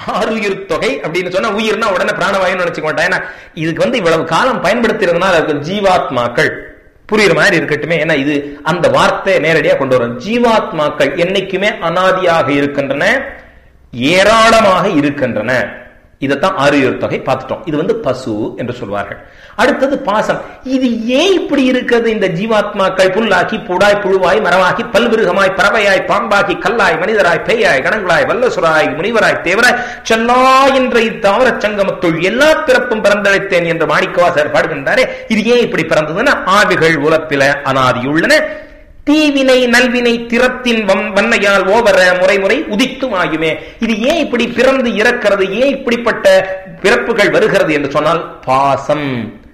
ஆறுயிர் தொகை அப்படின்னு சொன்னா உயிர்னா உடனே பிராணவாயுன்னு நினைச்சுக்க மாட்டேன் ஏன்னா இதுக்கு வந்து இவ்வளவு காலம் பயன்படுத்துறதுனால அதுக்கு ஜீவாத்மாக்கள் புரியுற மாதிரி இருக்கட்டுமே ஏன்னா இது அந்த வார்த்தை நேரடியா கொண்டு வரும் ஜீவாத்மாக்கள் என்னைக்குமே அனாதியாக இருக்கின்றன ஏராளமாக இருக்கின்றன இதைத்தான் ஆறுயிர் தொகை பார்த்துட்டோம் இது வந்து பசு என்று சொல்வார்கள் அடுத்தது பாசம் இது ஏன் இப்படி இருக்கிறது இந்த ஜீவாத்மாக்கள் புல்லாக்கி புடாய் புழுவாய் மரமாகி பல்விருகமாய் பறவையாய் பாம்பாகி கல்லாய் மனிதராய் பேயாய் கணங்களாய் வல்லசுராய் முனிவராய் தேவராய் செல்லா என்ற இத்தாவரச் சங்கமத்துள் எல்லா பிறப்பும் பிறந்தழைத்தேன் என்று மாணிக்கவாசர் பாடுகின்றாரே இது ஏன் இப்படி பிறந்ததுன்னா ஆவிகள் உலப்பில அனாதியுள்ளன தீவினை நல்வினை திறத்தின் வன்மையால் ஓவர முறை முறை உதித்தும் ஆயுமே இது ஏன் இப்படி பிறந்து இறக்கிறது ஏன் இப்படிப்பட்ட பிறப்புகள் வருகிறது என்று சொன்னால் பாசம்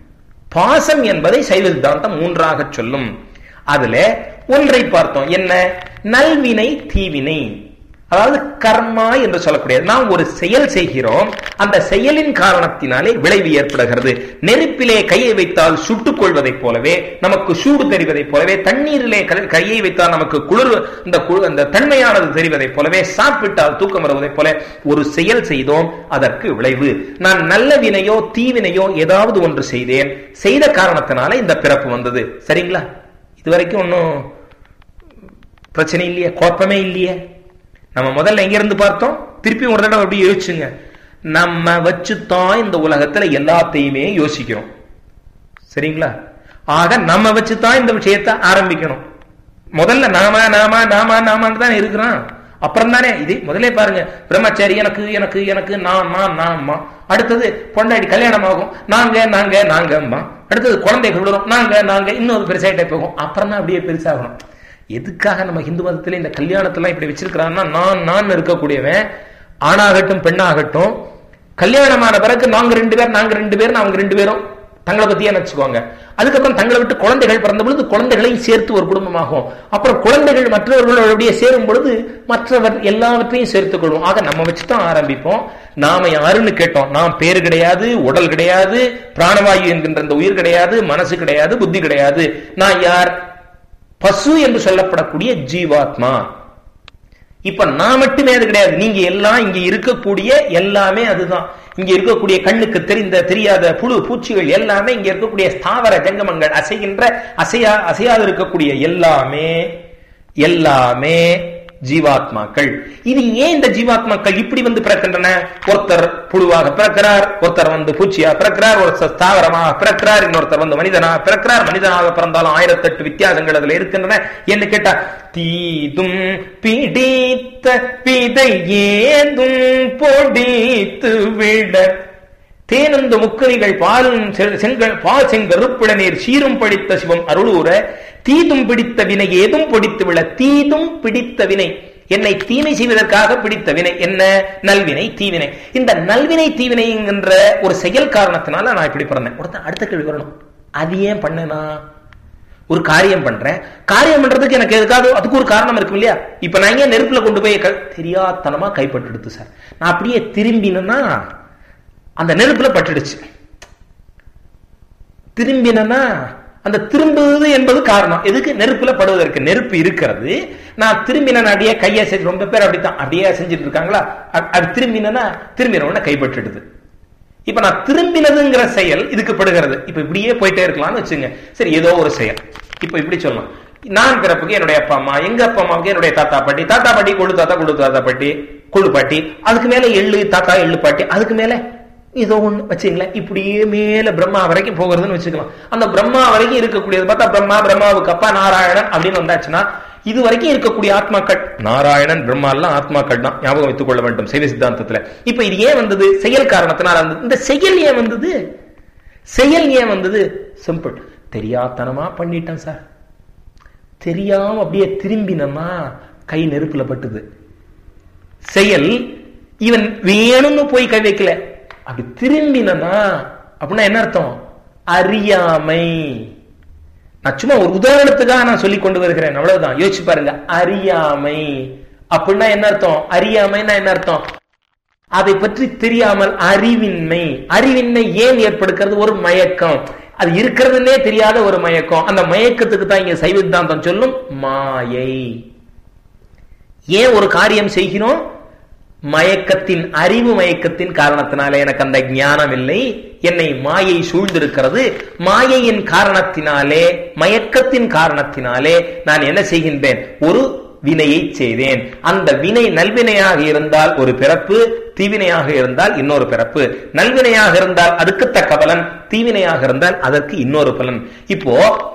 பாசம் என்பதை சைவ சித்தாந்தம் மூன்றாக சொல்லும் அதுல ஒன்றை பார்த்தோம் என்ன நல்வினை தீவினை அதாவது கர்மா என்று சொல்லக்கூடியது நாம் ஒரு செயல் செய்கிறோம் அந்த செயலின் காரணத்தினாலே விளைவு ஏற்படுகிறது நெருப்பிலே கையை வைத்தால் சுட்டுக் கொள்வதைப் போலவே நமக்கு சூடு தெரிவதைப் போலவே தண்ணீரிலே கையை வைத்தால் நமக்கு குளிர் இந்த அந்த தன்மையானது தெரிவதைப் போலவே சாப்பிட்டால் தூக்கம் வருவதைப் போல ஒரு செயல் செய்தோம் அதற்கு விளைவு நான் நல்ல வினையோ தீவினையோ ஏதாவது ஒன்று செய்தேன் செய்த காரணத்தினால இந்த பிறப்பு வந்தது சரிங்களா இதுவரைக்கும் ஒன்றும் பிரச்சனை இல்லையே குழப்பமே இல்லையே நம்ம முதல்ல எங்க இருந்து பார்த்தோம் திருப்பி ஒரு தடவை அப்படி யோசிச்சுங்க நம்ம வச்சுதான் இந்த உலகத்துல எல்லாத்தையுமே யோசிக்கிறோம் சரிங்களா ஆக நம்ம வச்சுதான் இந்த விஷயத்த ஆரம்பிக்கணும் முதல்ல நாம நாம நாம நாமான்னு தான் இருக்கிறோம் அப்புறம் தானே இது முதலே பாருங்க பிரம்மச்சாரி எனக்கு எனக்கு எனக்கு நான் நான் நான்மா அடுத்தது பொண்டாடி கல்யாணம் ஆகும் நாங்க நாங்க நாங்கம்மா அடுத்தது குழந்தைகள் விடுறோம் நாங்க நாங்க இன்னொரு பெருசாயிட்டே போகும் அப்புறம் தான் அப்படியே பெருசாகணும் எதுக்காக நம்ம ஹிந்து மதத்துல இந்த கல்யாணத்தெல்லாம் இப்படி வச்சிருக்கிறான்னா நான் நான் இருக்கக்கூடியவன் ஆணாகட்டும் பெண்ணாகட்டும் கல்யாணமான பிறகு நாங்க ரெண்டு பேர் நாங்க ரெண்டு பேர் அவங்க ரெண்டு பேரும் தங்களை பத்தியே நினைச்சுக்குவாங்க அதுக்கப்புறம் தங்களை விட்டு குழந்தைகள் பிறந்த பொழுது குழந்தைகளையும் சேர்த்து ஒரு குடும்பமாகும் அப்புறம் குழந்தைகள் மற்றவர்களுடைய சேரும் பொழுது மற்றவர் எல்லாவற்றையும் சேர்த்துக் கொள்வோம் ஆக நம்ம வச்சுதான் ஆரம்பிப்போம் நாம யாருன்னு கேட்டோம் நாம் பேரு கிடையாது உடல் கிடையாது பிராணவாயு என்கின்ற இந்த உயிர் கிடையாது மனசு கிடையாது புத்தி கிடையாது நான் யார் பசு என்று சொல்லப்படக்கூடிய ஜீவாத்மா இப்ப நான் மட்டுமே அது கிடையாது நீங்க எல்லாம் இங்க இருக்கக்கூடிய எல்லாமே அதுதான் இங்க இருக்கக்கூடிய கண்ணுக்கு தெரிந்த தெரியாத புழு பூச்சிகள் எல்லாமே இங்க இருக்கக்கூடிய ஸ்தாவர ஜங்கமங்கள் அசைகின்ற அசையா அசையாது இருக்கக்கூடிய எல்லாமே எல்லாமே ஜீவாத்மாக்கள் இது ஏன் இந்த ஜீவாத்மாக்கள் இப்படி வந்து பிறக்கின்றன ஒருத்தர் புழுவாக பிறக்கிறார் ஒருத்தர் வந்து பூச்சியா பிறக்கிறார் ஒருத்தர் ஸ்தாவரமாக பிறக்கிறார் இன்னொருத்தர் வந்து மனிதனாக பிறக்கிறார் மனிதனாக பிறந்தாலும் ஆயிரத்தெட்டு வித்தியாசங்கள் அதுல இருக்கின்றன என்று கேட்டா தீதும் பிடித்த பிதை ஏதும் பொடித்து விட தேனந்த முக்கரிகள் பாலும் செங்கல் பால் செங்கருப்பிட நீர் சீரும் படித்த சிவம் அருளூர தீதும் பிடித்த வினை ஏதும் பிடித்து விழ தீதும் பிடித்த வினை என்னை தீமை செய்வதற்காக பிடித்த வினை என்ன நல்வினை தீவினை இந்த நல்வினை தீவினை என்கின்ற ஒரு செயல் காரணத்தினால நான் இப்படி பிறந்தேன் ஒருத்தன் அடுத்த கேள்வி வரணும் அது ஏன் பண்ணனா ஒரு காரியம் பண்றேன் காரியம் பண்றதுக்கு எனக்கு எதுக்காக அதுக்கு ஒரு காரணம் இருக்கும் இல்லையா இப்ப நான் ஏன் நெருப்புல கொண்டு போய் தெரியாதனமா கைப்பட்டு எடுத்து சார் நான் அப்படியே திரும்பினா அந்த நெருப்புல பட்டுடுச்சு திரும்பினா அந்த திரும்புவது என்பது காரணம் எதுக்கு நெருப்புல படுவதற்கு நெருப்பு இருக்கிறது நான் திரும்பின அப்படியே கையை செஞ்சு ரொம்ப பேர் அப்படித்தான் அப்படியே செஞ்சுட்டு இருக்காங்களா அது திரும்பினா திரும்பின உடனே கைப்பற்றிடுது இப்ப நான் திரும்பினதுங்கிற செயல் இதுக்கு படுகிறது இப்ப இப்படியே போயிட்டே இருக்கலாம்னு வச்சுங்க சரி ஏதோ ஒரு செயல் இப்ப இப்படி சொல்லலாம் நான் பிறப்புக்கு என்னுடைய அப்பா அம்மா எங்க அப்பா அம்மாவுக்கு என்னுடைய தாத்தா பாட்டி தாத்தா பாட்டி கொழு தாத்தா கொழு தாத்தா பாட்டி கொழு பாட்டி அதுக்கு மேல எள்ளு தாத்தா எள்ளு பாட்டி அதுக்கு மேல ஏதோ ஒண்ணு வச்சுங்களேன் இப்படியே மேல பிரம்மா வரைக்கும் போகிறதுன்னு வச்சுக்கலாம் அந்த பிரம்மா வரைக்கும் இருக்கக்கூடியது பார்த்தா பிரம்மா பிரம்மாவுக்கு அப்பா நாராயணன் அப்படின்னு வந்தாச்சுன்னா இது வரைக்கும் இருக்கக்கூடிய ஆத்மாக்கள் நாராயணன் பிரம்மா எல்லாம் ஆத்மாக்கள் தான் ஞாபகம் வைத்துக் கொள்ள வேண்டும் சைவ சித்தாந்தத்துல இப்ப இது ஏன் வந்தது செயல் காரணத்தினால வந்தது இந்த செயல் ஏன் வந்தது செயல் ஏன் வந்தது சிம்பிள் தெரியாதனமா பண்ணிட்டேன் சார் தெரியாம அப்படியே திரும்பினமா கை நெருப்புல பட்டுது செயல் இவன் வேணும்னு போய் கை வைக்கல அப்படி திரும்பினா அப்படின்னா என்ன அர்த்தம் அறியாமை நான் சும்மா ஒரு உதாரணத்துக்காக நான் சொல்லி கொண்டு வருகிறேன் அவ்வளவுதான் யோசிச்சு பாருங்க அறியாமை அப்படின்னா என்ன அர்த்தம் அறியாமைன்னா என்ன அர்த்தம் அதை பற்றி தெரியாமல் அறிவின்மை அறிவின்மை ஏன் ஏற்படுக்கிறது ஒரு மயக்கம் அது இருக்கிறதுனே தெரியாத ஒரு மயக்கம் அந்த மயக்கத்துக்கு தான் இங்க சைவித்தாந்தம் சொல்லும் மாயை ஏன் ஒரு காரியம் செய்கிறோம் மயக்கத்தின் அறிவு மயக்கத்தின் காரணத்தினாலே எனக்கு அந்த ஞானம் இல்லை என்னை மாயை சூழ்ந்திருக்கிறது மாயையின் காரணத்தினாலே மயக்கத்தின் காரணத்தினாலே நான் என்ன செய்கின்றேன் ஒரு வினையை செய்தேன் அந்த வினை நல்வினையாக இருந்தால் ஒரு பிறப்பு தீவினையாக இருந்தால் இன்னொரு பிறப்பு நல்வினையாக இருந்தால் அதுக்கு தக்க பலன் தீவினையாக இருந்தால் அதற்கு இன்னொரு பலன் இப்போ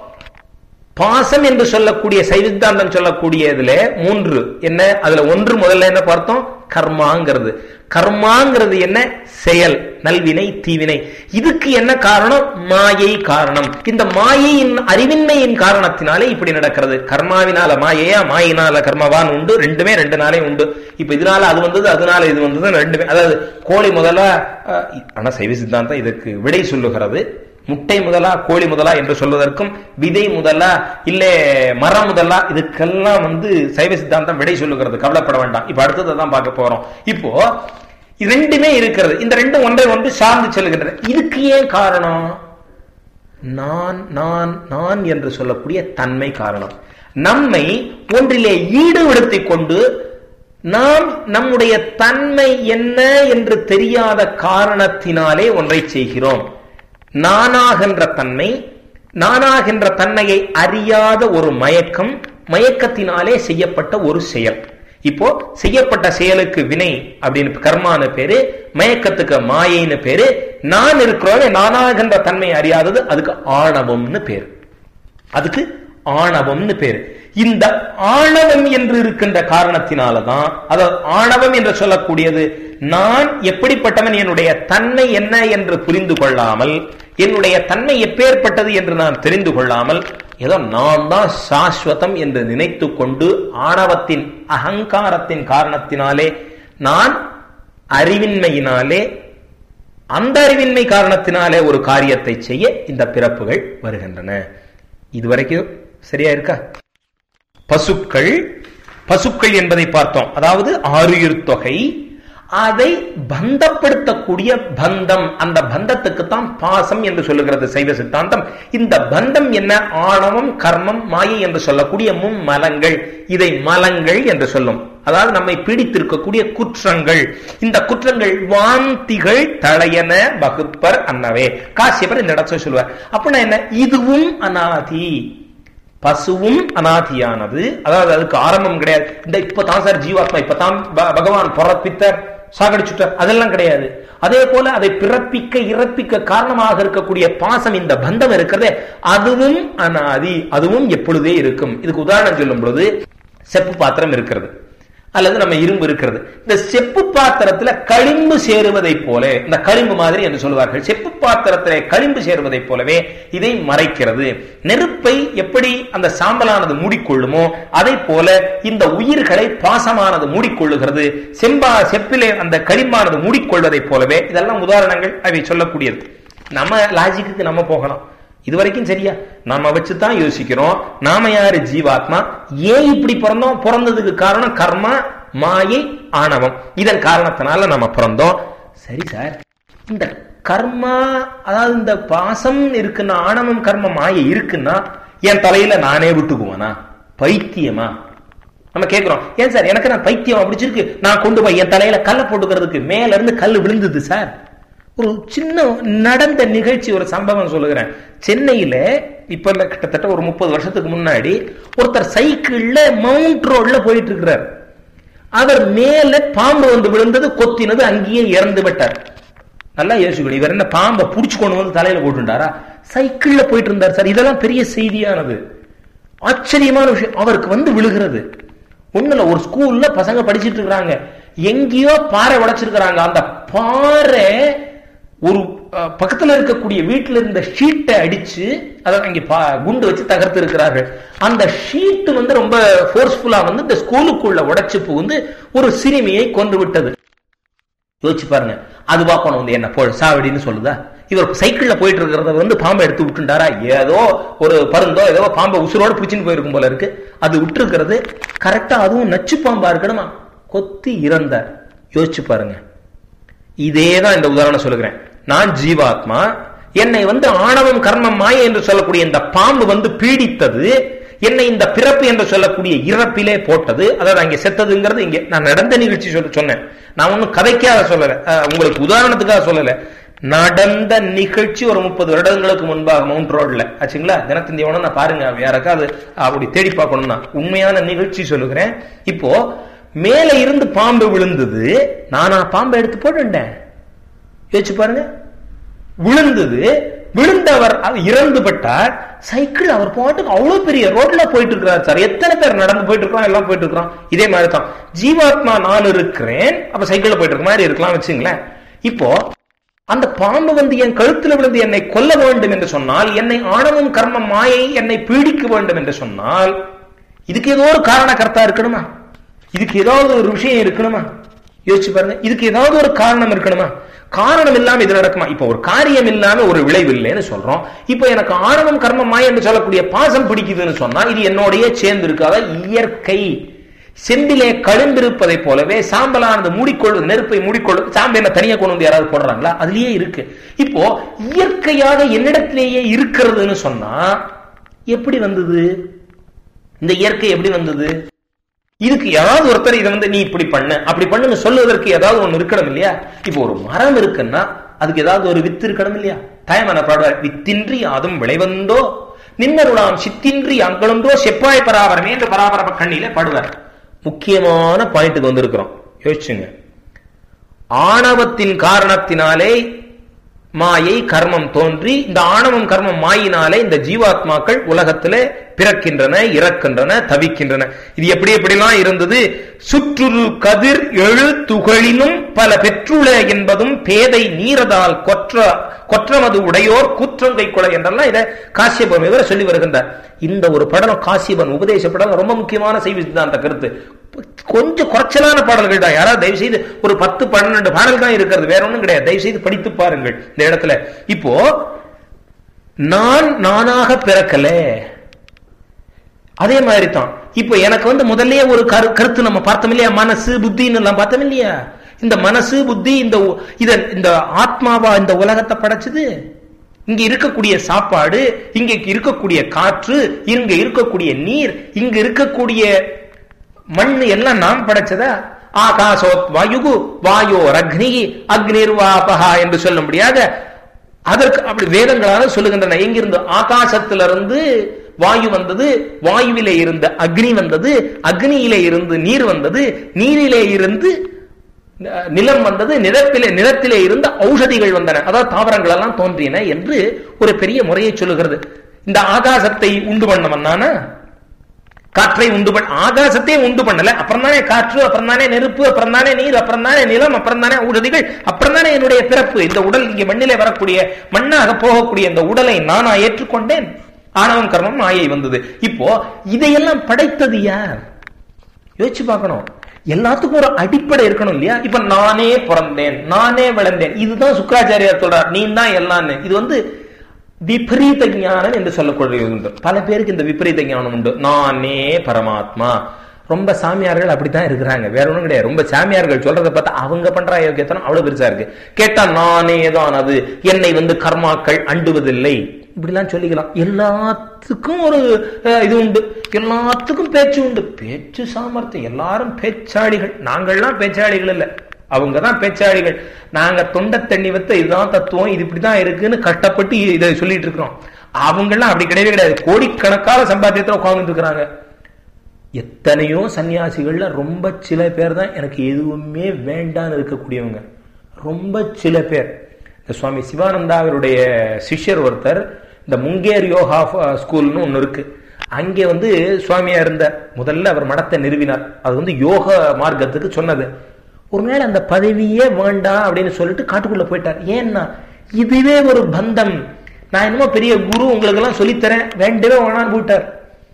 பாசம் என்று சொல்லக்கூடிய சைவித்தாந்தம் சொல்லக்கூடிய இதுல மூன்று என்ன அதுல ஒன்று முதல்ல என்ன பார்த்தோம் கர்மாங்கிறது கர்மாங்கிறது என்ன செயல் நல்வினை தீவினை இதுக்கு என்ன காரணம் மாயை காரணம் இந்த மாயையின் அறிவின்மையின் காரணத்தினாலே இப்படி நடக்கிறது கர்மாவினால மாயையா மாயினால கர்மவான் உண்டு ரெண்டுமே ரெண்டு நாளே உண்டு இப்ப இதனால அது வந்தது அதனால இது வந்தது ரெண்டுமே அதாவது கோழி முதலா அஹ், ஆனா சைவ சித்தாந்தம் இதற்கு விடை சொல்லுகிறது முட்டை முதலா கோழி முதலா என்று சொல்வதற்கும் விதை முதலா இல்ல மரம் முதலா இதுக்கெல்லாம் வந்து சைவ சித்தாந்தம் விடை சொல்லுகிறது கவலைப்பட வேண்டாம் இப்ப அடுத்ததை தான் பார்க்க போறோம் இப்போ இது ரெண்டுமே இருக்கிறது இந்த ரெண்டும் ஒன்றை ஒன்று சார்ந்து செல்கின்றன இதுக்கு ஏன் காரணம் நான் நான் நான் என்று சொல்லக்கூடிய தன்மை காரணம் நம்மை ஒன்றிலே ஈடுபடுத்திக் கொண்டு நாம் நம்முடைய தன்மை என்ன என்று தெரியாத காரணத்தினாலே ஒன்றை செய்கிறோம் நானாகின்ற தன்மை நானாகின்ற தன்மையை அறியாத ஒரு மயக்கம் மயக்கத்தினாலே செய்யப்பட்ட ஒரு செயல் இப்போ செய்யப்பட்ட செயலுக்கு வினை அப்படின்னு கர்மான்னு பேரு மயக்கத்துக்கு மாயைன்னு பேரு நான் இருக்கிறோம் நானாகின்ற தன்மை அறியாதது அதுக்கு ஆணவம்னு பேரு அதுக்கு ஆணவம்னு பேரு இந்த ஆணவம் என்று இருக்கின்ற காரணத்தினாலதான் அதாவது ஆணவம் என்று சொல்லக்கூடியது நான் எப்படிப்பட்டவன் என்னுடைய தன்மை என்ன என்று புரிந்து கொள்ளாமல் என்னுடைய தன்மை எப்பேற்பட்டது என்று நான் தெரிந்து கொள்ளாமல் ஏதோ நான் தான் சாஸ்வதம் என்று நினைத்து கொண்டு ஆணவத்தின் அகங்காரத்தின் காரணத்தினாலே நான் அறிவின்மையினாலே அந்த அறிவின்மை காரணத்தினாலே ஒரு காரியத்தை செய்ய இந்த பிறப்புகள் வருகின்றன இதுவரைக்கும் சரியா இருக்கா பசுக்கள் பசுக்கள் என்பதை பார்த்தோம் அதாவது ஆறுயிர் தொகை அதை பந்தப்படுத்தக்கூடிய பந்தம் அந்த பந்தத்துக்கு தான் பாசம் என்று சொல்லுகிறது சைவ சித்தாந்தம் இந்த பந்தம் என்ன ஆணவம் கர்மம் மாயை என்று சொல்லக்கூடிய மும்மலங்கள் இதை மலங்கள் என்று சொல்லும் அதாவது நம்மை பீடித்திருக்கக்கூடிய குற்றங்கள் இந்த குற்றங்கள் வாந்திகள் தளையன வகுப்பர் அன்னவே காசியப்பர் இந்த இடத்துல சொல்லுவார் அப்படின்னா என்ன இதுவும் அனாதி பசுவும் அனாதியானது அதாவது அதுக்கு ஆரம்பம் கிடையாது இந்த இப்பதான் சார் ஜீவாத்மா இப்பதான் ப- பகவான் பிறப்பித்தார் சாகடிச்சுட்டார் அதெல்லாம் கிடையாது அதே போல அதை பிறப்பிக்க இறப்பிக்க காரணமாக இருக்கக்கூடிய பாசம் இந்த பந்தம் இருக்கிறதே அதுவும் அனாதி அதுவும் எப்பொழுதே இருக்கும் இதுக்கு உதாரணம் சொல்லும் பொழுது செப்பு பாத்திரம் இருக்கிறது அல்லது நம்ம இரும்பு இருக்கிறது இந்த செப்பு பாத்திரத்துல களிம்பு சேருவதை போல இந்த களிம்பு மாதிரி என்று சொல்லுவார்கள் செப்பு பாத்திரத்திலே களிம்பு சேருவதைப் போலவே இதை மறைக்கிறது நெருப்பை எப்படி அந்த சாம்பலானது மூடிக்கொள்ளுமோ அதை போல இந்த உயிர்களை பாசமானது மூடிக்கொள்ளுகிறது செம்பா செப்பிலே அந்த களிம்பானது மூடிக்கொள்வதைப் போலவே இதெல்லாம் உதாரணங்கள் அவை சொல்லக்கூடியது நம்ம லாஜிக்கு நம்ம போகலாம் இது வரைக்கும் சரியா நாம வச்சுதான் யோசிக்கிறோம் நாம யாரு ஜீவாத்மா ஏன் இப்படி பிறந்தோம் பிறந்ததுக்கு காரணம் கர்மா மாயை ஆணவம் இதன் காரணத்தினால நம்ம பிறந்தோம் சரி சார் இந்த கர்மா அதாவது இந்த பாசம் இருக்குன்னா ஆணவம் கர்ம மாயை இருக்குன்னா என் தலையில நானே விட்டுக்குவேனா பைத்தியமா நம்ம கேக்குறோம் ஏன் சார் எனக்கு நான் பைத்தியம் பிடிச்சிருக்கு நான் கொண்டு போய் என் தலையில கல்லை போட்டுக்கிறதுக்கு மேல இருந்து கல் விழுந்தது சார் ஒரு சின்ன நடந்த நிகழ்ச்சி ஒரு சம்பவம் சொல்லுகிறேன் சென்னையில இப்ப இல்ல கிட்டத்தட்ட ஒரு முப்பது வருஷத்துக்கு முன்னாடி ஒருத்தர் சைக்கிள்ல மவுண்ட் ரோட்ல போயிட்டு இருக்கிறார் அவர் மேல பாம்பு வந்து விழுந்தது கொத்தினது அங்கேயே இறந்து விட்டார் நல்லா யோசிக்கணும் இவர் என்ன பாம்பை புடிச்சு கொண்டு வந்து தலையில போட்டுட்டாரா சைக்கிள்ல போயிட்டு இருந்தார் சார் இதெல்லாம் பெரிய செய்தியானது ஆச்சரியமான விஷயம் அவருக்கு வந்து விழுகிறது ஒண்ணுல ஒரு ஸ்கூல்ல பசங்க படிச்சிட்டு இருக்காங்க எங்கேயோ பாறை உடைச்சிருக்கிறாங்க அந்த பாறை ஒரு அஹ், பக்கத்துல இருக்கக்கூடிய வீட்டுல இருந்த ஷீட்டை அடிச்சு அதாவது அங்க பா- குண்டு வச்சு தகர்த்து இருக்கிறார்கள் அந்த ஷீட் வந்து ரொம்ப ஃபோர்ஸ்ஃபுல்லா வந்து இந்த ஸ்கூலுக்குள்ள உடைச்சு புகுந்து ஒரு சிறுமியை கொன்று விட்டது யோசிச்சு பாருங்க அது பாப்பணும் வந்து என்ன போ சாவடின்னு சொல்லுதா இவர் சைக்கிள்ல போயிட்டு இருக்கிறத வந்து பாம்பை எடுத்து விட்டுண்டாரா ஏதோ ஒரு பருந்தோ ஏதோ பாம்பை உசுரோட பிடிச்சின்னு போயிருக்கும் போல இருக்கு அது விட்டுருக்கிறது கரெக்டா அதுவும் நச்சு பாம்பா இருக்கணுமா கொத்தி இறந்தார் யோசிச்சு பாருங்க இதே தான் இந்த உதாரணம் சொல்லுகிறேன் நான் ஜீவாத்மா என்னை வந்து ஆணவம் கர்மம் மாயை என்று சொல்லக்கூடிய இந்த பாம்பு வந்து பீடித்தது என்னை இந்த பிறப்பு என்று சொல்லக்கூடிய இறப்பிலே போட்டது அதாவது அங்கே செத்ததுங்கிறது இங்கே நான் நடந்த நிகழ்ச்சி சொல்ல சொன்னேன் நான் ஒன்னும் கதைக்காக சொல்லல அஹ், உங்களுக்கு உதாரணத்துக்காக சொல்லல நடந்த நிகழ்ச்சி ஒரு முப்பது வருடங்களுக்கு முன்பாக மவுண்ட் ரோட்ல ஆச்சுங்களா தினத்தந்தி வேணும் நான் பாருங்க யாருக்காவது அப்படி தேடி பார்க்கணும்னா உண்மையான நிகழ்ச்சி சொல்லுகிறேன் இப்போ மேல இருந்து பாம்பு விழுந்தது நானா பாம்பை எடுத்து போட்டுட்டேன் யோசிச்சு பாருங்க விழுந்தது விழுந்தவர் அவர் இறந்து பட்டார் சைக்கிள் அவர் பாட்டுக்கு அவ்வளவு பெரிய ரோட்ல போயிட்டு இருக்கிறார் சார் எத்தனை பேர் நடந்து போயிட்டு இருக்கிறோம் எல்லாம் போயிட்டு இருக்கிறோம் இதே மாதிரி தான் ஜீவாத்மா நான் இருக்கிறேன் அப்ப சைக்கிள்ல போயிட்டு இருக்க மாதிரி இருக்கலாம் வச்சுங்களேன் இப்போ அந்த பாம்பு வந்து என் கழுத்துல விழுந்து என்னை கொல்ல வேண்டும் என்று சொன்னால் என்னை ஆணவம் கர்மம் மாயை என்னை பீடிக்க வேண்டும் என்று சொன்னால் இதுக்கு ஏதோ ஒரு காரண கர்த்தா இருக்கணுமா இதுக்கு ஏதாவது ஒரு விஷயம் இருக்கணுமா யோசிச்சு பாருங்க இதுக்கு ஏதாவது ஒரு காரணம் இருக்கணுமா காரணம் இல்லாம இது நடக்குமா இப்ப ஒரு காரியம் இல்லாம ஒரு விளைவு இல்லைன்னு சொல்றோம் இப்ப எனக்கு ஆணவம் கர்மம் மாயை என்று சொல்லக்கூடிய பாசம் பிடிக்குதுன்னு சொன்னா இது என்னோடய சேர்ந்து இருக்காத இயற்கை செம்பிலே கழுந்திருப்பதை போலவே சாம்பலானது மூடிக்கொள்வது நெருப்பை மூடிக்கொள்வது சாம்பல் என்ன தனியா கொண்டு வந்து யாராவது போடுறாங்களா அதுலயே இருக்கு இப்போ இயற்கையாக என்னிடத்திலேயே இருக்கிறதுன்னு சொன்னா எப்படி வந்தது இந்த இயற்கை எப்படி வந்தது இதுக்கு ஏதாவது ஒருத்தர் இதை வந்து நீ இப்படி பண்ண அப்படி பண்ணுன்னு சொல்லுவதற்கு ஏதாவது ஒண்ணு இருக்கணும் இல்லையா இப்போ ஒரு மரம் இருக்குன்னா அதுக்கு ஏதாவது ஒரு வித்து இருக்கணும் இல்லையா தாயமான பாடுவார் வித்தின்றி அதுவும் விளைவந்தோ நின்னருளாம் சித்தின்றி அங்களுந்தோ செப்பாய் பராபரமே என்று பராபரப்ப கண்ணியில பாடுவார் முக்கியமான பாயிண்ட்டுக்கு வந்திருக்கிறோம் யோசிச்சுங்க ஆணவத்தின் காரணத்தினாலே மாயை கர்மம் தோன்றி இந்த ஆணவம் கர்மம் மாயினாலே இந்த ஜீவாத்மாக்கள் உலகத்திலே பிறக்கின்றன இறக்கின்றன தவிக்கின்றன இது எப்படி எப்படிலாம் இருந்தது சுற்றுரு கதிர் எழு துகளினும் பல பெற்றுள என்பதும் பேதை நீரதால் கொற்ற கொற்றமது உடையோர் குற்றம் கைக்கொள்ள என்றெல்லாம் இதை காசியபம் இவரை சொல்லி வருகின்றார் இந்த ஒரு படம் காசியபன் உபதேச படம் ரொம்ப முக்கியமான செய்தி சித்தாந்த கருத்து கொஞ்சம் குறைச்சலான பாடல்கள் தான் யாராவது தயவு செய்து ஒரு பத்து பன்னெண்டு பாடல் தான் இருக்கிறது வேற ஒண்ணும் கிடையாது தயவு செய்து படித்து பாருங்கள் இந்த இடத்துல இப்போ நான் நானாக பிறக்கல அதே மாதிரி தான் இப்போ எனக்கு வந்து முதல்லயே ஒரு கரு கருத்து நம்ம பார்த்தோம் இல்லையா மனசு புத்தின்னு எல்லாம் பார்த்தோம் இல்லையா இந்த மனசு புத்தி இந்த உ- இத இந்த ஆத்மாவா இந்த உலகத்தை படைச்சது இங்க இருக்கக்கூடிய சாப்பாடு இங்க இருக்கக்கூடிய காற்று இங்க இருக்கக்கூடிய நீர் இங்க இருக்கக்கூடிய மண் எல்லாம் நாம் படைச்சதா ஆகாசோத் வாயுகு வாயோ அக்னி அக்னிர்வாபகா என்று சொல்லும்படியாக அதற்கு அப்படி வேதங்களால சொல்லுகின்றன எங்கிருந்து ஆகாசத்திலிருந்து வாயு வந்தது வாயுவிலே இருந்த அக்னி வந்தது அக்னியிலே இருந்து நீர் வந்தது நீரிலே இருந்து அஹ், நிலம் வந்தது நிலத்திலே நிலத்திலே இருந்த ஔஷதிகள் வந்தன அதாவது தாவரங்கள் எல்லாம் தோன்றின என்று ஒரு பெரிய முறையை சொல்லுகிறது இந்த ஆகாசத்தை உண்டு பண்ணவன் காற்றை உண்டு பண்ண ஆகாசத்தையே உண்டு பண்ணல அப்புறம் தானே காற்று அப்புறம் தானே நெருப்பு அப்புறம் தானே நீர் அப்புறம் தானே நிலம் அப்புறம் தானே ஊடதிகள் அப்புறம் தானே என்னுடைய பிறப்பு இந்த உடல் இங்கே மண்ணிலே வரக்கூடிய மண்ணாக போகக்கூடிய இந்த உடலை நானா ஏற்றுக்கொண்டேன் ஆணவம் கர்மம் மாயை வந்தது இப்போ இதையெல்லாம் படைத்தது யார் யோசிச்சு பார்க்கணும் எல்லாத்துக்கும் ஒரு அடிப்படை இருக்கணும் இல்லையா இப்ப நானே பிறந்தேன் நானே வளர்ந்தேன் இதுதான் சுக்கராச்சாரியார் சொல்றார் நீ தான் எல்லான்னு இது வந்து விபரீத ஞானம் என்று சொல்லக்கூடிய உண்டு பல பேருக்கு இந்த விபரீத ஞானம் உண்டு நானே பரமாத்மா ரொம்ப சாமியார்கள் அப்படித்தான் இருக்கிறாங்க வேற ஒண்ணும் கிடையாது ரொம்ப சாமியார்கள் சொல்றதை பார்த்தா அவங்க பண்ற யோக்கியத்தனம் அவ்வளவு பெருசா இருக்கு கேட்டா நானே தான் அது என்னை வந்து கர்மாக்கள் அண்டுவதில்லை இப்படிலாம் சொல்லிக்கலாம் எல்லாத்துக்கும் ஒரு அஹ், இது உண்டு எல்லாத்துக்கும் பேச்சு உண்டு பேச்சு சாமர்த்தியம் எல்லாரும் பேச்சாளிகள் நாங்கள்லாம் பேச்சாளிகள் இல்ல அவங்க தான் பேச்சாளிகள் நாங்க தொண்டை தண்ணி வைத்த இதுதான் தத்துவம் இது இப்படிதான் இருக்குன்னு கஷ்டப்பட்டு இதை சொல்லிட்டு இருக்கிறோம் அவங்கெல்லாம் அப்படி கிடையவே கிடையாது கோடிக்கணக்கான சம்பாத்தியத்துல உட்கார்ந்துட்டு இருக்கிறாங்க எத்தனையோ சன்னியாசிகள்ல ரொம்ப சில பேர் தான் எனக்கு எதுவுமே வேண்டான்னு இருக்கக்கூடியவங்க ரொம்ப சில பேர் இந்த சுவாமி சிவானந்தா அவருடைய சிஷ்யர் ஒருத்தர் இந்த முங்கேர் யோகா ஃப- ஸ்கூல்னு ஒன்று இருக்கு அங்கே வந்து சுவாமியா இருந்தார் முதல்ல அவர் மடத்தை நிறுவினார் அது வந்து யோக மார்க்கத்துக்கு சொன்னது ஒரு நாள் அந்த பதவியே வேண்டாம் அப்படின்னு சொல்லிட்டு காட்டுக்குள்ள போயிட்டார் ஏன்னா இதுவே ஒரு பந்தம் நான் என்னமோ பெரிய குரு உங்களுக்கு எல்லாம் சொல்லித்தரேன் வேண்டவே வேணான்னு போயிட்டார்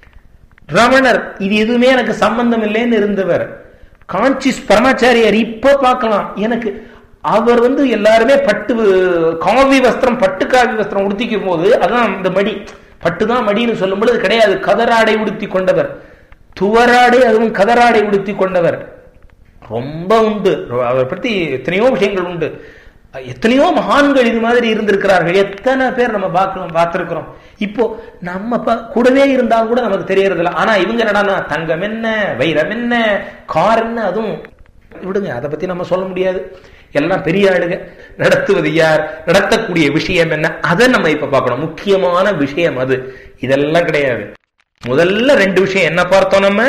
ரமணர் இது எதுவுமே எனக்கு சம்பந்தம் இல்லைன்னு இருந்தவர் காஞ்சிஸ் பரமாச்சாரியார் இப்ப பார்க்கலாம் எனக்கு அவர் வந்து எல்லாருமே பட்டு காவி வஸ்திரம் பட்டு காவி வஸ்திரம் உடுத்திக்கும் போது அதான் இந்த மடி பட்டுதான் மடின்னு சொல்லும் பொழுது கிடையாது கதராடை உடுத்தி கொண்டவர் துவராடை அதுவும் கதராடை உடுத்தி கொண்டவர் ரொம்ப உண்டு அவரை பத்தி எத்தனையோ விஷயங்கள் உண்டு எத்தனையோ மகான்கள் இது மாதிரி இருந்திருக்கிறார்கள் எத்தனை பேர் நம்ம பார்க்கலாம் பார்த்திருக்கிறோம் இப்போ நம்ம ப- கூடவே இருந்தா கூட நமக்கு தெரியறது இல்ல ஆனா இவங்க என்னடான்னா தங்கம் என்ன வைரம் என்ன கார் என்ன அதுவும் விடுங்க அதை பத்தி நம்ம சொல்ல முடியாது எல்லாம் பெரிய ஆளுங்க நடத்துவது யார் நடத்தக்கூடிய விஷயம் என்ன அதை நம்ம இப்ப பார்க்கணும் முக்கியமான விஷயம் அது இதெல்லாம் கிடையாது முதல்ல ரெண்டு விஷயம் என்ன பார்த்தோம் நம்ம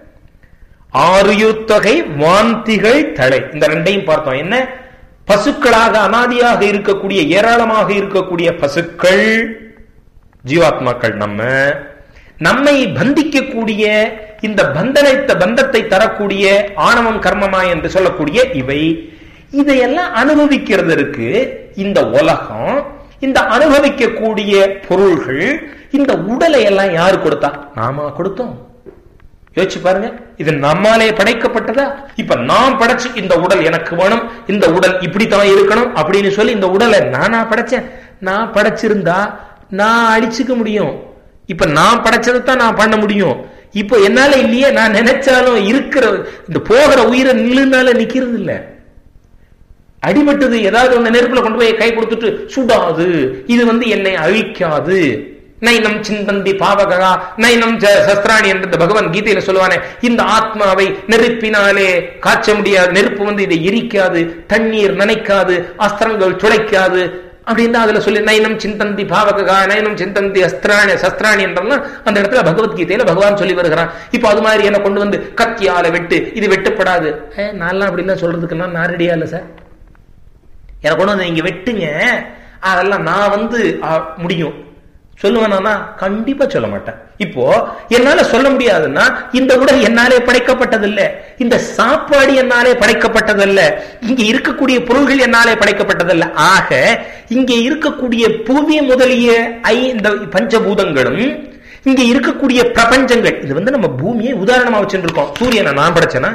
ஆறுயுத்தொகை வாந்திகள் தலை இந்த ரெண்டையும் பார்த்தோம் என்ன பசுக்களாக அனாதியாக இருக்கக்கூடிய ஏராளமாக இருக்கக்கூடிய பசுக்கள் ஜீவாத்மாக்கள் நம்ம நம்மை பந்திக்கக்கூடிய இந்த பந்தனைத்த பந்தத்தை தரக்கூடிய ஆணவம் கர்மமா என்று சொல்லக்கூடிய இவை இதையெல்லாம் அனுபவிக்கிறதற்கு இந்த உலகம் இந்த அனுபவிக்கக்கூடிய பொருள்கள் இந்த உடலை எல்லாம் யாரு கொடுத்தா நாம கொடுத்தோம் யோசிச்சு பாருங்க இது நம்மாலே படைக்கப்பட்டதா இப்ப நான் படைச்சு இந்த உடல் எனக்கு வேணும் இந்த உடல் இப்படித்தான் இருக்கணும் அப்படின்னு சொல்லி இந்த உடலை நானா படைச்சேன் நான் படைச்சிருந்தா நான் அடிச்சுக்க முடியும் இப்ப நான் படைச்சதை தான் நான் பண்ண முடியும் இப்போ என்னால இல்லையே நான் நினைச்சாலும் இருக்கிற இந்த போகிற உயிரை நில்லுனால நிக்கிறது இல்ல அடிபட்டது ஏதாவது ஒண்ணு நெருப்புல கொண்டு போய் கை கொடுத்துட்டு சுடாது இது வந்து என்னை அழிக்காது நைனம் சிந்தந்தி பாவகா நைனம் ஜ- சஸ்திராணி என்று இந்த பகவான் கீதையில சொல்லுவானே இந்த ஆத்மாவை நெருப்பினாலே காய்ச்ச முடியாது நெருப்பு வந்து இதை எரிக்காது தண்ணீர் நனைக்காது அஸ்திரங்கள் துளைக்காது அப்படின்னு அதுல சொல்லி நைனம் சிந்தந்தி பாவகா நைனம் சிந்தந்தி அஸ்திராணி சஸ்திராணி என்றெல்லாம் அந்த இடத்துல பகவத்கீதையில பகவான் சொல்லி வருகிறான் இப்போ அது மாதிரி என்ன கொண்டு வந்து கத்தியால வெட்டு இது வெட்டப்படாது ஏ, நான்லாம் அப்படிலாம் சொல்றதுக்கெல்லாம் நான் ரெடியா இல்லை சார் எனக்கு கொண்டு வந்து நீங்க வெட்டுங்க அதெல்லாம் நான் வந்து ஆ, முடியும் சொல்லுவேனா கண்டிப்பா சொல்ல மாட்டேன் இப்போ என்னால சொல்ல முடியாதுன்னா இந்த உடல் என்னாலே படைக்கப்பட்டதில்ல இந்த சாப்பாடு என்னாலே படைக்கப்பட்டதல்ல இங்க இருக்கக்கூடிய பொருள்கள் என்னாலே படைக்கப்பட்டதல்ல ஆக இங்க இருக்கக்கூடிய புவி முதலிய ஐ இந்த பஞ்சபூதங்களும் இங்க இருக்கக்கூடிய பிரபஞ்சங்கள் இது வந்து நம்ம பூமியை உதாரணமா வச்சுட்டு இருக்கோம் சூரியனை நான் படைச்சேனா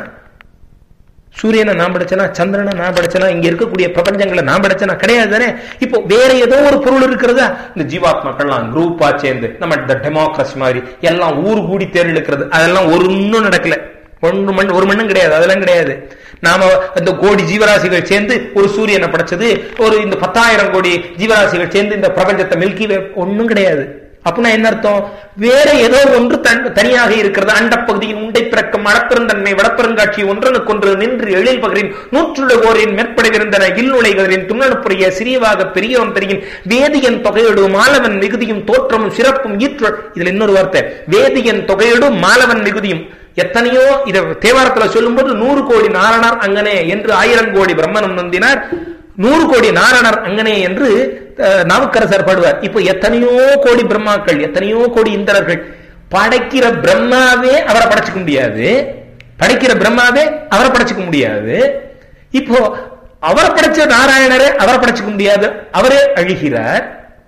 சூரியனை நான் படைச்சனா சந்திரனை நான் படைச்சனா இங்க இருக்கக்கூடிய பிரபஞ்சங்களை நான் படைச்சனா கிடையாது தானே இப்போ வேற ஏதோ ஒரு பொருள் இருக்கிறதா இந்த ஜீவாத்மாக்கள்லாம் குரூப்பா சேர்ந்து நம்ம இந்த டெமோக்ரஸி மாதிரி எல்லாம் ஊர் கூடி தேர் இழுக்கிறது அதெல்லாம் ஒரு இன்னும் நடக்கல ஒன்று மண் ஒரு மண்ணும் கிடையாது அதெல்லாம் கிடையாது நாம இந்த கோடி ஜீவராசிகள் சேர்ந்து ஒரு சூரியனை படைச்சது ஒரு இந்த பத்தாயிரம் கோடி ஜீவராசிகள் சேர்ந்து இந்த பிரபஞ்சத்தை மில்கி வே ஒன்றும் கிடையாது அப்படின்னா என்ன அர்த்தம் வேற ஏதோ ஒன்று தன் தனியாக இருக்கிறது அண்டப்பகுதியின் உண்டை பிறக்கும் மடப்பெருந்தன்மை வடப்பெருங்காட்சி ஒன்றனுக்கொன்று நின்று எழில் பகரின் நூற்றுலகோரின் மேற்படைவிருந்தன இல்நுழைகளின் துண்ணனுப்புரிய சிறியவாக பெரியவன் தெரியும் வேதியன் தொகையொடு மாலவன் மிகுதியும் தோற்றமும் சிறப்பும் ஈற்ற இதுல இன்னொரு வார்த்தை வேதியன் தொகையொடு மாலவன் மிகுதியும் எத்தனையோ இத தேவாரத்துல சொல்லும்போது நூறு கோடி நாரணர் அங்கனே என்று ஆயிரம் கோடி பிரம்மனம் நந்தினார் நூறு கோடி நாரணர் அங்கனே என்று அஹ், நாவுக்கரசர் பாடுவார் இப்போ எத்தனையோ கோடி பிரம்மாக்கள் எத்தனையோ கோடி இந்திரர்கள் படைக்கிற பிரம்மாவே அவரை படைச்சுக்க முடியாது படைக்கிற பிரம்மாவே அவரை படைச்சுக்க முடியாது இப்போ அவரை படைச்ச நாராயணரே அவரை படைச்சுக்க முடியாது அவரே அழிகிறார்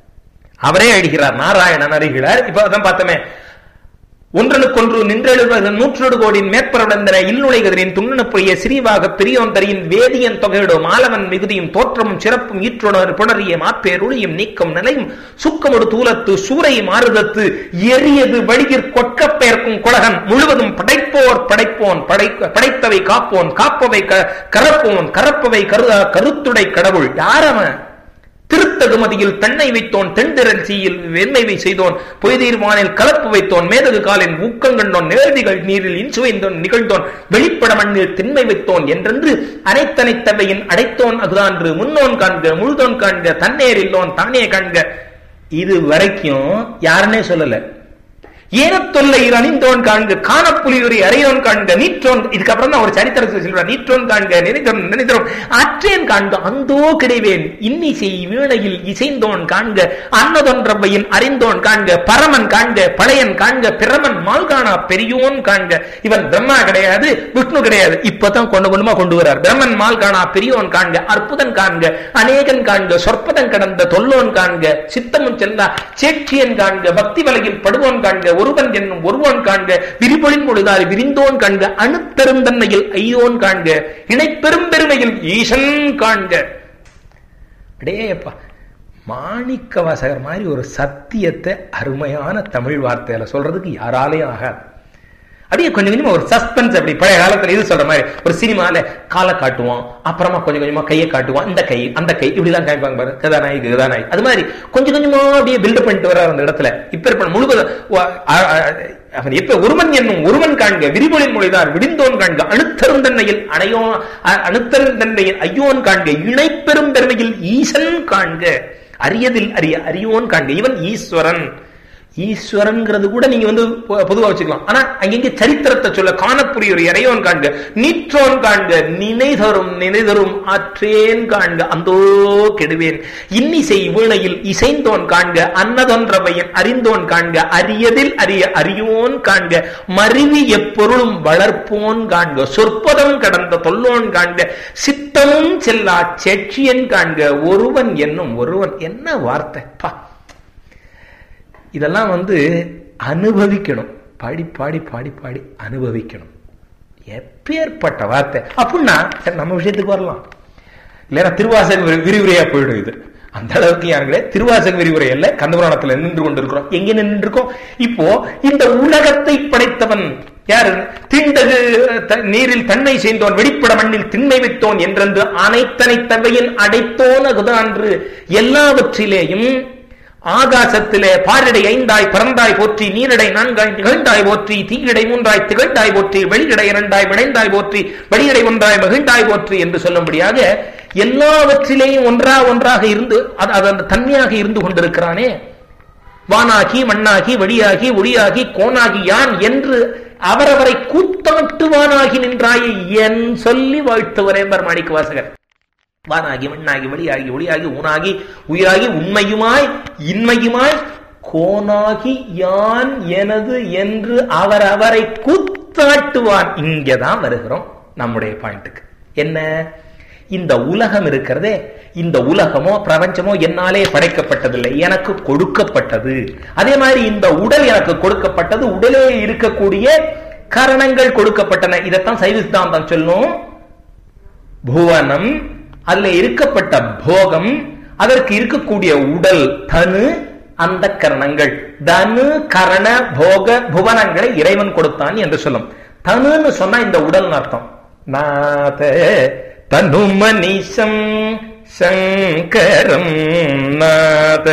அவரே அழிகிறார் நாராயணன் அழிகிறார் இப்ப அதான் பார்த்தோமே ஒன்றனுக்கொன்று நின்றெழுவது நூற்றொடு கோடியின் மேற்பரவந்தன இல்லுழைகதிரின் துண்ணனுப்புரிய சிறிவாக பெரியோன் தரியின் வேதியன் தொகையிடோ மாலவன் மிகுதியும் தோற்றமும் சிறப்பும் ஈற்றுணர் புணரிய மாப்பேருளியும் நீக்கம் நிலையும் சுக்கமொடு தூலத்து சூரை மாறுதத்து எரியது வழிகிற் கொட்கப் பெயர்க்கும் குலகன் முழுவதும் படைப்போர் படைப்போன் படை படைத்தவை காப்போன் காப்பவை க- கரப்போன் கரப்பவை கரு கருத்துடை கடவுள் யாரவன் திருத்தகுமதியில் பெண்ணை வைத்தோன் தென்திரல் சீயில் வெண்மைவை செய்தோன் பொய்தீர் வானில் கலப்பு வைத்தோன் மேதகு காலின் ஊக்கங்கண்டோன் நேர்திகள் நீரில் இன்சுவைந்தோன் நிகழ்ந்தோன் வெளிப்பட மண்ணில் திண்மை வைத்தோன் என்றென்று அனைத்தனைத்தவையின் அடைத்தோன் அகுதான்று முன்னோன் காண்க முழுதோன் காண்க தன்னேர் இல்லோன் தானே காண்க இது வரைக்கும் யாருன்னே சொல்லல ஏனத்தொல்லையில் அணிந்தோன் காண்க காணப்புலியுரை அறையோன் காண்க நீற்றோன் இதுக்கப்புறம் தான் ஒரு சரித்திரத்தை சொல்றார் நீற்றோன் காண்க நினைத்தோன் நினைத்தோன் அற்றேன் காண்க அந்தோ கிடைவேன் இன்னிசை வீணையில் இசைந்தோன் காண்க அன்னதொன்றவையின் அறிந்தோன் காண்க பரமன் காண்க பழையன் காண்க பிரமன் மால்கானா பெரியோன் காண்க இவன் பிரம்மா கிடையாது விஷ்ணு கிடையாது இப்பதான் கொண்டு கொண்டுமா கொண்டு வரார் பிரம்மன் மால்கானா பெரியோன் காண்க அற்புதன் காண்க அநேகன் காண்க சொற்பதன் கடந்த தொல்லோன் காண்க சித்தமும் செல்லா சேட்சியன் காண்க பக்தி வலையில் படுவோன் காண்க ஒருவன் என்னும் ஒருவன் காண்க விரிபொழின் பொழுதால் விரிந்தோன் காண்க அணுப்பெருந்தன்மையில் ஐயோன் காண்க இணைப்பெரும் பெருமையில் ஈசன் காண்க அடேப்பா மாணிக்க வாசகர் மாதிரி ஒரு சத்தியத்தை அருமையான தமிழ் வார்த்தையில சொல்றதுக்கு யாராலையும் ஆகாது அப்படியே கொஞ்சம் கொஞ்சமா ஒரு சஸ்பென்ஸ் அப்படி பழைய காலத்துல இது சொல்ற மாதிரி ஒரு சினிமால காலை காட்டுவான் அப்புறமா கொஞ்சம் கொஞ்சமா கையை காட்டுவான் இந்த கை அந்த கை இப்படிலாம் காமிப்பாங்க பாரு கதாநாயகி கதாநாயகி அது மாதிரி கொஞ்சம் கொஞ்சமா அப்படியே பில்டப் பண்ணிட்டு வர அந்த இடத்துல இப்ப இருப்ப முழுவதும் அவன் எப்ப ஒருவன் என்னும் ஒருவன் காண்க விரிமொழின் மொழிதான் விடிந்தோன் காண்க அணுத்தருந்தன்னையில் அணையோ அணுத்தருந்தன்னையில் ஐயோன் காண்க இணை பெரும் பெருமையில் ஈசன் காண்க அரியதில் அரிய அரியோன் காண்க இவன் ஈஸ்வரன் ஈஸ்வரன்ங்கிறது கூட நீங்க வந்து பொதுவா வச்சுக்கலாம் ஆனா அங்கங்க சரித்திரத்தை சொல்ல காணப்புரிய ஒரு இறையோன் காண்க நீற்றோன் காண்க நினைதரும் நினைதரும் ஆற்றேன் காண்க அந்தோ கெடுவேன் இன்னிசை வீணையில் இசைந்தோன் காண்க அன்னதொன்றவையன் அறிந்தோன் காண்க அரியதில் அரிய அறியோன் காண்க மருவி எப்பொருளும் வளர்ப்போன் காண்க சொற்பதம் கடந்த தொல்லோன் காண்க சித்தமும் செல்லா செட்சியன் காண்க ஒருவன் என்னும் ஒருவன் என்ன வார்த்தை பா இதெல்லாம் வந்து அனுபவிக்கணும் பாடி பாடி பாடி பாடி அனுபவிக்கணும் எப்பேற்பட்ட வார்த்தை அப்படின்னா சரி நம்ம விஷயத்துக்கு வரலாம் இல்லைன்னா திருவாசக விரிவுரையா போயிடும் இது அந்த அளவுக்கு யாருங்களே திருவாசக விரிவுரை அல்ல கந்தபுராணத்துல நின்று கொண்டிருக்கிறோம் எங்க நின்று இருக்கோம் இப்போ இந்த உலகத்தை படைத்தவன் யாரு திண்டகு நீரில் தன்னை செய்தோன் வெளிப்பட மண்ணில் திண்மை வைத்தோன் என்றென்று அனைத்தனை தவையின் அடைத்தோன் அதுதான்று எல்லாவற்றிலேயும் ஆகாசத்திலே பாரிடை ஐந்தாய் பறந்தாய் போற்றி நீரிடை நான்காய் நிகழ்ந்தாய் போற்றி தீயிடை மூன்றாய் திகழ்ந்தாய் போற்றி வெளியிடை இரண்டாய் விளைந்தாய் போற்றி வெளியிடை ஒன்றாய் மகிழ்ந்தாய் போற்றி என்று சொல்லும்படியாக எல்லாவற்றிலேயும் ஒன்றா ஒன்றாக இருந்து அது அந்த தன்மையாக இருந்து கொண்டிருக்கிறானே வானாகி மண்ணாகி வழியாகி ஒளியாகி கோனாகி யான் என்று அவரவரை கூத்தாட்டுவானாகி நின்றாயே என் சொல்லி வாழ்த்துவரே மாணிக்க வாசகர் வானாகி மண்ணாகி வெளியாகி ஒளியாகி ஊனாகி உயிராகி உண்மையுமாய் இன்மையுமாய் கோனாகி யான் எனது என்று அவர் அவரை கூத்தாட்டுவான் இங்கதான் வருகிறோம் நம்முடைய பாயிண்ட்டுக்கு என்ன இந்த உலகம் இருக்கிறதே இந்த உலகமோ பிரபஞ்சமோ என்னாலே படைக்கப்பட்டதில்லை எனக்கு கொடுக்கப்பட்டது அதே மாதிரி இந்த உடல் எனக்கு கொடுக்கப்பட்டது உடலே இருக்கக்கூடிய காரணங்கள் கொடுக்கப்பட்டன இதைத்தான் சைவ சித்தாந்தம் சொல்லும் புவனம் அதுல இருக்கப்பட்ட போகம் அதற்கு இருக்கக்கூடிய உடல் தனு அந்த கரணங்கள் தனு கரண போக புவனங்களை இறைவன் கொடுத்தான் என்று சொல்லும் தனுன்னு சொன்னா இந்த உடல் அர்த்தம் நாத தனுமனிஷம் சங்கரம் நாத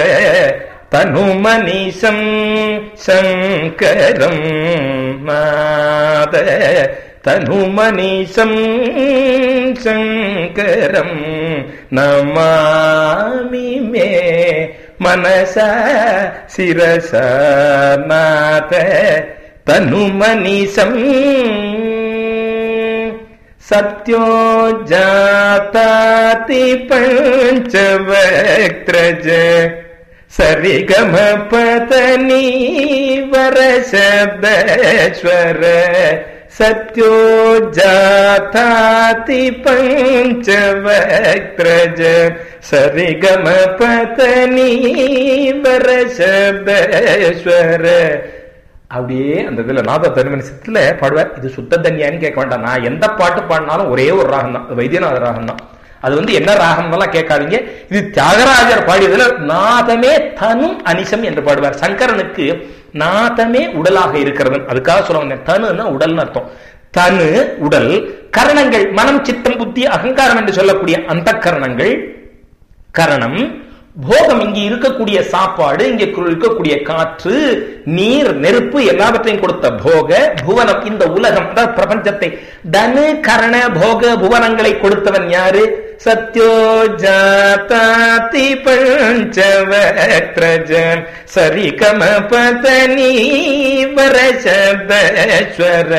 தனுமனிஷம் சங்கரம் நாத தனுமனிஷம் சங்கரம் நமாமி மே மனச சிரச நாத தனுமனிஷம் சத்யோ ஜாதாதி பஞ்சவக்திரஜ சரிகம பதனி வரசப்தஸ்வர சத்யோ ஜாதாதி பஞ்சவக்திரஜ சரிகம பதனி வரசப்தஸ்வர அப்படியே அந்த இதுல நாத தருமனிசத்துல பாடுவார் இது சுத்த தன்யான்னு கேட்க வேண்டாம் நான் எந்த பாட்டு பாடினாலும் ஒரே ஒரு ராகம் தான் வைத்தியநாத ராகம் தான் அது வந்து என்ன ராகம் எல்லாம் கேட்காதீங்க இது தியாகராஜர் பாடியதுல நாதமே தனும் அனிசம் என்று பாடுவார் சங்கரனுக்கு நாதமே உடலாக இருக்கிறது அதுக்காக சொல்ல வந்தேன் தனுன்னா உடல்னு அர்த்தம் தனு உடல் கரணங்கள் மனம் சித்தம் புத்தி அகங்காரம் என்று சொல்லக்கூடிய அந்த கரணங்கள் கரணம் போகம் இங்க இருக்கக்கூடிய சாப்பாடு இங்க இருக்கக்கூடிய காற்று நீர் நெருப்பு எல்லாவற்றையும் கொடுத்த போக புவனம் இந்த உலகம் அதாவது பிரபஞ்சத்தை தனு கரண போக புவனங்களை கொடுத்தவன் யாரு சத்யோ ஜாதி பஞ்சவத்ரஜன் சரி கம பதனி வரசபஸ்வர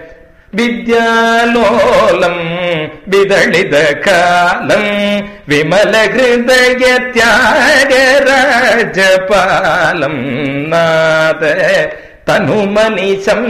வித்யாலோலம் விதளித காலம் விமல ஹிருதய தியாகராஜபாலம் நாத தனுமனிசம்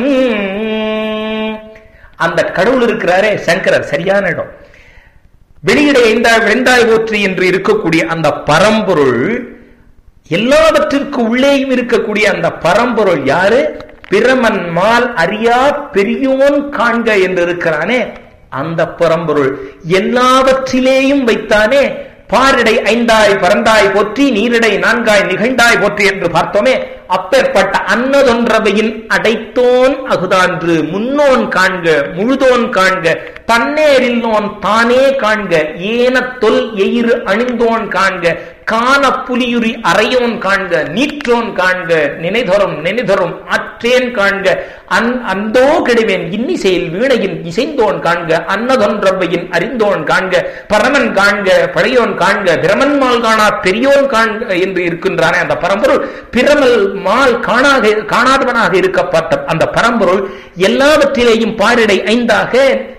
அந்த கடவுள் இருக்கிறாரே சங்கரர் சரியான இடம் வெளியிட ஐந்தாய் வெந்தாய் போற்றி என்று இருக்கக்கூடிய அந்த பரம்பொருள் எல்லாவற்றிற்கு உள்ளேயும் இருக்கக்கூடிய அந்த பரம்பொருள் யாரு பிரமன் மால் அறியா பெரியோன் காண்க என்று இருக்கிறானே அந்த பரம்பொருள் எல்லாவற்றிலேயும் வைத்தானே பாரிடை ஐந்தாய் பரந்தாய் போற்றி நீரிடை நான்காய் நிகழ்ந்தாய் போற்றி என்று பார்த்தோமே அப்பேற்பட்ட அன்னதொன்றவையின் அடைத்தோன் அகுதான்று முன்னோன் காண்க முழுதோன் காண்க தன்னேரில்லோன் தானே காண்க ஏன தொல் எயிறு அணிந்தோன் காண்க காண புலியுரி அறையோன் காண்க நீற்றோன் காண்க நினைதொரும் நினைதொரும் அற்றேன் காண்க அன் அந்தோ கெடுவேன் இன்னிசையில் வீணையின் இசைந்தோன் காண்க அன்னதொன்றவையின் அறிந்தோன் காண்க பரமன் காண்க பழையோன் காண்க பிரமன் மால் காணா பெரியோன் காண்க என்று இருக்கின்றானே அந்த பரம்பொருள் பிரமல் மால் காணாக காணாதவனாக இருக்கப்பட்ட அந்த பரம்பொருள் எல்லாவற்றிலேயும் பாரிடை ஐந்தாக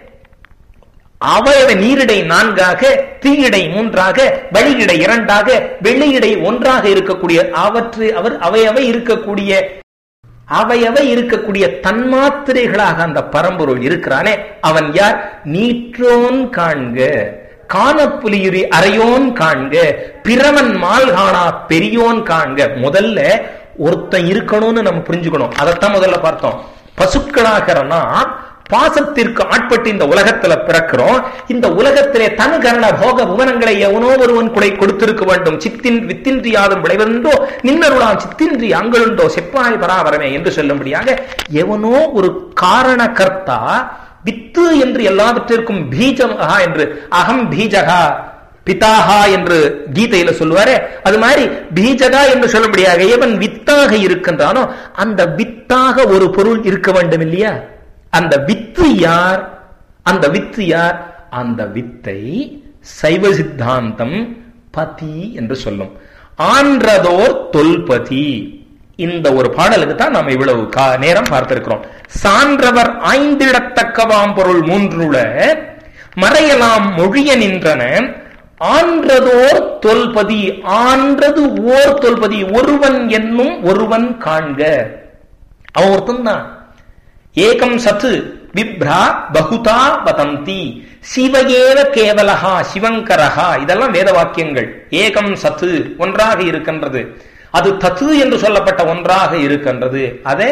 அவயவ நீரிடை நான்காக தீயிடை மூன்றாக வழியிடை இரண்டாக வெள்ளியிடை ஒன்றாக இருக்கக்கூடிய அவற்று அவர் அவையவை இருக்கக்கூடிய அவையவை இருக்கக்கூடிய தன்மாத்திரைகளாக அந்த பரம்பொருள் இருக்கிறானே அவன் யார் நீற்றோன் காண்க காணப்புலியுரி அறையோன் காண்க பிரமன் மால் காணா பெரியோன் காண்க முதல்ல ஒருத்தன் இருக்கணும்னு நம்ம புரிஞ்சுக்கணும் அதைத்தான் முதல்ல பார்த்தோம் பசுக்களாகிற நாம் பாசத்திற்கு ஆட்பட்டு இந்த உலகத்துல பிறக்கிறோம் இந்த உலகத்திலே தன் கரண போக புவனங்களை எவனோ ஒருவன் குடை கொடுத்திருக்க வேண்டும் சித்தின் வித்தின்றியாதும் விளைவென்றோ நின்னருளாம் சித்தின்றி அங்களுண்டோ செப்பாய் பராபரமே என்று சொல்லும்படியாக எவனோ ஒரு காரண கர்த்தா வித்து என்று எல்லாவற்றிற்கும் பீஜம் அஹா என்று அகம் பீஜகா பிதாகா என்று கீதையில சொல்லுவாரே அது மாதிரி பீஜகா என்று சொல்லும்படியாக எவன் வித்தாக இருக்கின்றானோ அந்த வித்தாக ஒரு பொருள் இருக்க வேண்டும் இல்லையா அந்த வித்து யார் அந்த வித்து யார் அந்த வித்தை சைவ சித்தாந்தம் பதி என்று சொல்லும் ஆன்றதோர் தொல்பதி இந்த ஒரு பாடலுக்கு தான் நாம் இவ்வளவு நேரம் பார்த்திருக்கிறோம் சான்றவர் ஆய்ந்திடத்தக்கவாம் பொருள் மூன்றுல மறையலாம் மொழிய நின்றன ஆன்றதோர் தொல்பதி ஆன்றது ஓர் தொல்பதி ஒருவன் என்னும் ஒருவன் காண்க அவன் ஒருத்தன் தான் ஏகம் சத்து விப்ரா பகுதா வதந்தி சிவகேவ கேவலஹா சிவங்கரஹா இதெல்லாம் வேத வாக்கியங்கள் ஏகம் சத்து ஒன்றாக இருக்கின்றது அது தத்து என்று சொல்லப்பட்ட ஒன்றாக இருக்கின்றது அதே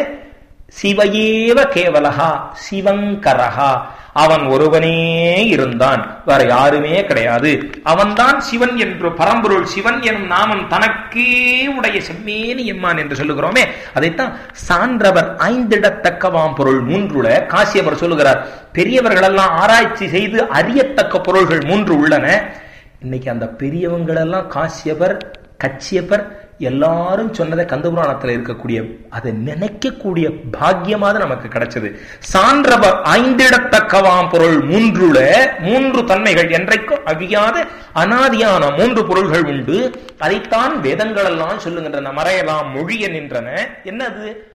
சிவயேவ கேவலஹா சிவங்கரஹா அவன் ஒருவனே இருந்தான் வேற யாருமே கிடையாது அவன்தான் சிவன் என்று பரம்பொருள் சிவன் எனும் நாமம் தனக்கே உடைய செம்மேனி எம்மான் என்று சொல்லுகிறோமே அதைத்தான் சான்றவர் ஐந்திடத்தக்கவாம் பொருள் மூன்றுல காசியவர் சொல்லுகிறார் பெரியவர்கள் எல்லாம் ஆராய்ச்சி செய்து அறியத்தக்க பொருள்கள் மூன்று உள்ளன இன்னைக்கு அந்த பெரியவங்களெல்லாம் காசியவர் கச்சியப்பர் எல்லாரும் சொன்னதை கந்தபுராணத்தில் இருக்கக்கூடிய அதை நினைக்கக்கூடிய பாக்கியமாக நமக்கு கிடைச்சது சான்றவர் ஐந்திடத்தக்கவாம் பொருள் மூன்றுல மூன்று தன்மைகள் என்றைக்கும் அழியாத அனாதியான மூன்று பொருள்கள் உண்டு அதைத்தான் வேதங்கள் எல்லாம் சொல்லுகின்றன மறையலாம் மொழிய நின்றன என்னது